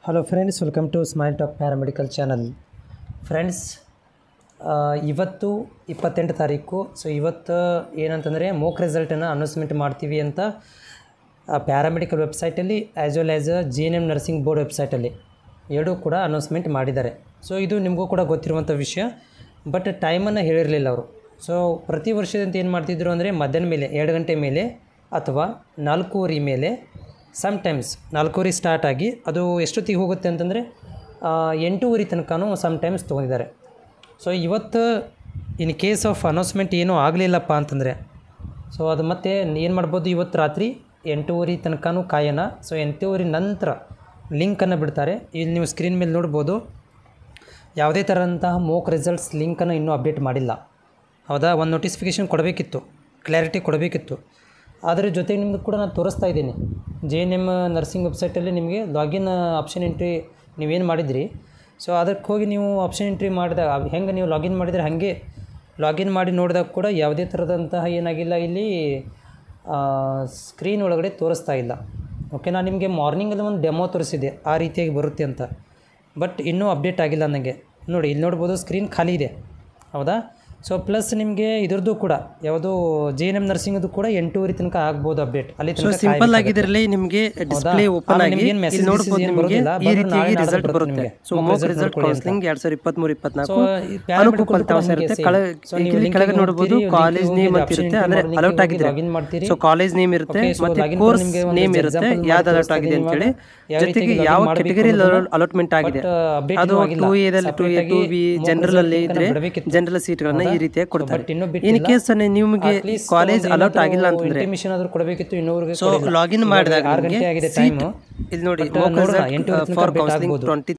Hello friends welcome to smile talk paramedical channel friends ಇವತ್ತು ಇಪ್ಪತ್ತೆಂಟು ತಾರೀಕು ಸೊ ಇವತ್ತು ಏನಂತಂದರೆ ಮೋಕ್ ರಿಸಲ್ಟನ್ನು ಅನೌನ್ಸ್ಮೆಂಟ್ ಮಾಡ್ತೀವಿ ಅಂತ ಪ್ಯಾರಾಮೆಡಿಕಲ್ ವೆಬ್ಸೈಟಲ್ಲಿ as well as G N M nursing board ವೆಬ್ಸೈಟಲ್ಲಿ ಎರಡೂ ಕೂಡ ಅನೌನ್ಸ್ಮೆಂಟ್ ಮಾಡಿದ್ದಾರೆ ಸೊ ಇದು ನಿಮಗೂ ಕೂಡ ಗೊತ್ತಿರುವಂಥ ವಿಷಯ ಬಟ್ ಟೈಮನ್ನು ಹೇಳಿರಲಿಲ್ಲ ಅವರು ಸೊ ಪ್ರತಿ ವರ್ಷದಂತೆ ಏನು ಮಾಡ್ತಿದ್ರು ಅಂದರೆ ಮಧ್ಯಾಹ್ನ ಮೇಲೆ ಎರಡು ಗಂಟೆ ಮೇಲೆ ಅಥವಾ ನಾಲ್ಕೂವರೆ ಮೇಲೆ ಸಮ್ಟೈಮ್ಸ್ ನಾಲ್ಕೂವರೆ ಸ್ಟಾರ್ಟ್ ಆಗಿ ಅದು ಎಷ್ಟೊತ್ತಿಗೆ ಹೋಗುತ್ತೆ ಅಂತಂದರೆ ಎಂಟೂವರೆ ತನಕನೂ ಸಮ್ಟೈಮ್ಸ್ ತೊಗೊಂಡಿದ್ದಾರೆ ಸೊ ಇವತ್ತು ಇನ್ ಕೇಸ್ ಆಫ್ ಅನೌನ್ಸ್ಮೆಂಟ್ ಏನೂ ಆಗಲಿಲ್ಲಪ್ಪ ಅಂತಂದರೆ ಸೊ ಅದು ಮತ್ತೆ ಏನು ಮಾಡ್ಬೋದು ಇವತ್ತು ರಾತ್ರಿ ಎಂಟೂವರೆ ತನಕನೂ ಕಾಯೋಣ ಸೊ ಎಂಟೂವರೆ ನಂತರ ಲಿಂಕನ್ನು ಬಿಡ್ತಾರೆ ಇಲ್ಲಿ ನೀವು ಸ್ಕ್ರೀನ್ ಮೇಲೆ ನೋಡ್ಬೋದು ಯಾವುದೇ ಥರದಂತಹ ಮೋಕ್ ರಿಸಲ್ಟ್ಸ್ ಲಿಂಕನ್ನು ಇನ್ನೂ ಅಪ್ಡೇಟ್ ಮಾಡಿಲ್ಲ ಹೌದಾ ಒಂದು ನೋಟಿಫಿಕೇಷನ್ ಕೊಡಬೇಕಿತ್ತು ಕ್ಲಾರಿಟಿ ಕೊಡಬೇಕಿತ್ತು ಅದರ ಜೊತೆಗೆ ನಿಮ್ಗೆ ಕೂಡ ನಾನು ತೋರಿಸ್ತಾ ಇದ್ದೀನಿ ಜೆ ಎನ್ ಎಮ್ ನರ್ಸಿಂಗ್ ವೆಬ್ಸೈಟಲ್ಲಿ ನಿಮಗೆ ಲಾಗಿನ್ ಆಪ್ಷನ್ ಎಂಟ್ರಿ ನೀವೇನು ಮಾಡಿದ್ರಿ ಸೊ ಅದಕ್ಕೆ ಹೋಗಿ ನೀವು ಆಪ್ಷನ್ ಎಂಟ್ರಿ ಮಾಡಿದಾಗ ಹೆಂಗೆ ನೀವು ಲಾಗಿನ್ ಮಾಡಿದರೆ ಹಾಗೆ ಲಾಗಿನ್ ಮಾಡಿ ನೋಡಿದಾಗ ಕೂಡ ಯಾವುದೇ ಥರದಂತಹ ಏನಾಗಿಲ್ಲ ಇಲ್ಲಿ ಸ್ಕ್ರೀನ್ ಒಳಗಡೆ ತೋರಿಸ್ತಾ ಇಲ್ಲ ಓಕೆ ನಾನು ನಿಮಗೆ ಮಾರ್ನಿಂಗಲ್ಲಿ ಒಂದು ಡೆಮೋ ತೋರಿಸಿದೆ ಆ ರೀತಿಯಾಗಿ ಬರುತ್ತೆ ಅಂತ ಬಟ್ ಇನ್ನೂ ಅಪ್ಡೇಟ್ ಆಗಿಲ್ಲ ನನಗೆ ನೋಡಿ ಇಲ್ಲಿ ನೋಡ್ಬೋದು ಸ್ಕ್ರೀನ್ ಖಾಲಿ ಇದೆ ಹೌದಾ ಸೊ ಪ್ಲಸ್ ನಿಮಗೆ ಇದ್ರದ್ದು ಕೂಡ ಯಾವುದು ಜೆ ಎನ್ ಎಮ್ ನರ್ಸಿಂಗ್ದು ಕೂಡ ಎಂಟೂವರೆ ತನಕ ಆಗ್ಬೋದು ಅಪ್ಡೇಟ್ ಅಲ್ಲಿ ಸೊ ತನಕ ಸಿಂಪಲ್ ಆಗಿ ಇದರಲ್ಲಿ ನಿಮಗೆ ಡಿಸ್ಪ್ಲೇ ಓಪನ್ ಆಮೇಲೆ ಆಗಿ ನಿಮ್ಗೆ ಏನ್ message ಇಲ್ಲಿ ನೋಡ್ಬೋದು ಗಿಸೇಜ್ ಏನ್ ನಿಮಗೆ ಬರೋದಿಲ್ಲ, ಈ ಬಂದ್ರೆ ರೀತಿಯಾಗಿ ನಾಳೆ ನಾಡ್ದು ರಿಸಲ್ಟ್ ಬರುತ್ತೆ ಬರುತ್ತೆ ನಿಮ್ಗೆ. So mock mock result result ನೋಡ್ಕೊಳ್ಳಿ ಅಂತ. ಕೌನ್ಸಿಲಿಂಗ್ ಎರಡ್ ಸಾವಿರದ ಇಪ್ಪತ್ಮೂರು ಇಪ್ಪತ್ನಾಲ್ಕು So, ಈ paramedical ಅನುಕೂಲ ಕೂಡ ಫಲಿತಾಂಶ ಹಂಗೆ ಇರುತ್ತೆ same. ಕಳ So, ನೀವು ಇಲ್ಲಿ link ಕೆಳಗೆ ಗೆ ನೋಡ್ಬೋದು ಹೋಗ್ತೀರಿ, ಕಾಲೇಜ್ link ಗೆ ನೇಮ್ ಹೋಗಿ ಅಂತ option ಇರುತ್ತೆ entry ಅಂದ್ರೆ ಮಾಡಿ, ಅಲೌಟ್ link ಗೆ ಆಗಿದ್ರೆ login ಮಾಡ್ತೀರಿ. ಸೊ ಕಾಲೇಜ್ ನೇಮ್ ಇರುತ್ತೆ Okay, so ಮತ್ತೆ login ಕೋರ್ಸ್ ನಿಮ್ಗೆ ಒಂದು ನೇಮ್ ಇರುತ್ತೆ example ಮಾಡಿ ಯಾವ್ದು ಅಲೌಟ್ ತೋರಿಸ್ತಾ ಆಗಿದೆ ಇದ್ದೀನಿ ಅಂತೇಳಿ ಇವಾಗ. ಯಾವ ಜೊತೆಗೆ ರೀತಿಯಾಗಿ ಯಾವ login ಮಾಡ್ಬೇಕು ಕೆಟಗರಿ ಅನ್ನೋದನ್ನ ಅಲಾಟ್ಮೆಂಟ್ ಆಗಿದೆ but, uh, update ಅದು ಇನ್ನೂ ಆಗಿಲ್ಲ. ಟೂ ಎದಲ್ಲಿ ಟೂ ಎ Separate ಟೂ ಆಗಿ ಬಿ mock ಜನರಲ್ ಅಲ್ಲಿ result ಇದ್ರೆ ಅನ್ನ ಬಿಡಬೇಕಿತ್ತು. ಜನರಲ್ ಸೀಟ್ಗಳನ್ನ ಈ ಹೌದಾ? ರೀತಿಯಾಗಿ ಕೊಡ್ತಾರೆ But ಇನ್ನೂ ಇನ್ ಬಿಟ್ಟಿಲ್ಲ. ಕೇಸ್ ನಿಮಗೆ At least ಕಾಲೇಜ್ ಒಂದು ಅಲೌಟ್ ಏನಾದ್ರೂ ಆಗಿಲ್ಲ ಅಂತಂದ್ರೆ intimation ಆದ್ರೂ ಕೊಡಬೇಕಿತ್ತು ಇನ್ನೂವರೆಗೆ ಸೊ ಲಾಗಿನ್ ಮಾಡಿದಾಗ ಆರು ಗಂಟೆ ಆಗಿದೆ ಸೀಟ್ ಟೈಮು ಇಲ್ಲಿ ನೋಡಿ But, ನೋಡೋಣ, ಎಂಟೂವರೆ ತನಕ ಫಾರ್ update ಕೌನ್ಸಿಲಿಂಗ್ ಆಗ್ಬೋದು. ಟ್ವೆಂಟಿ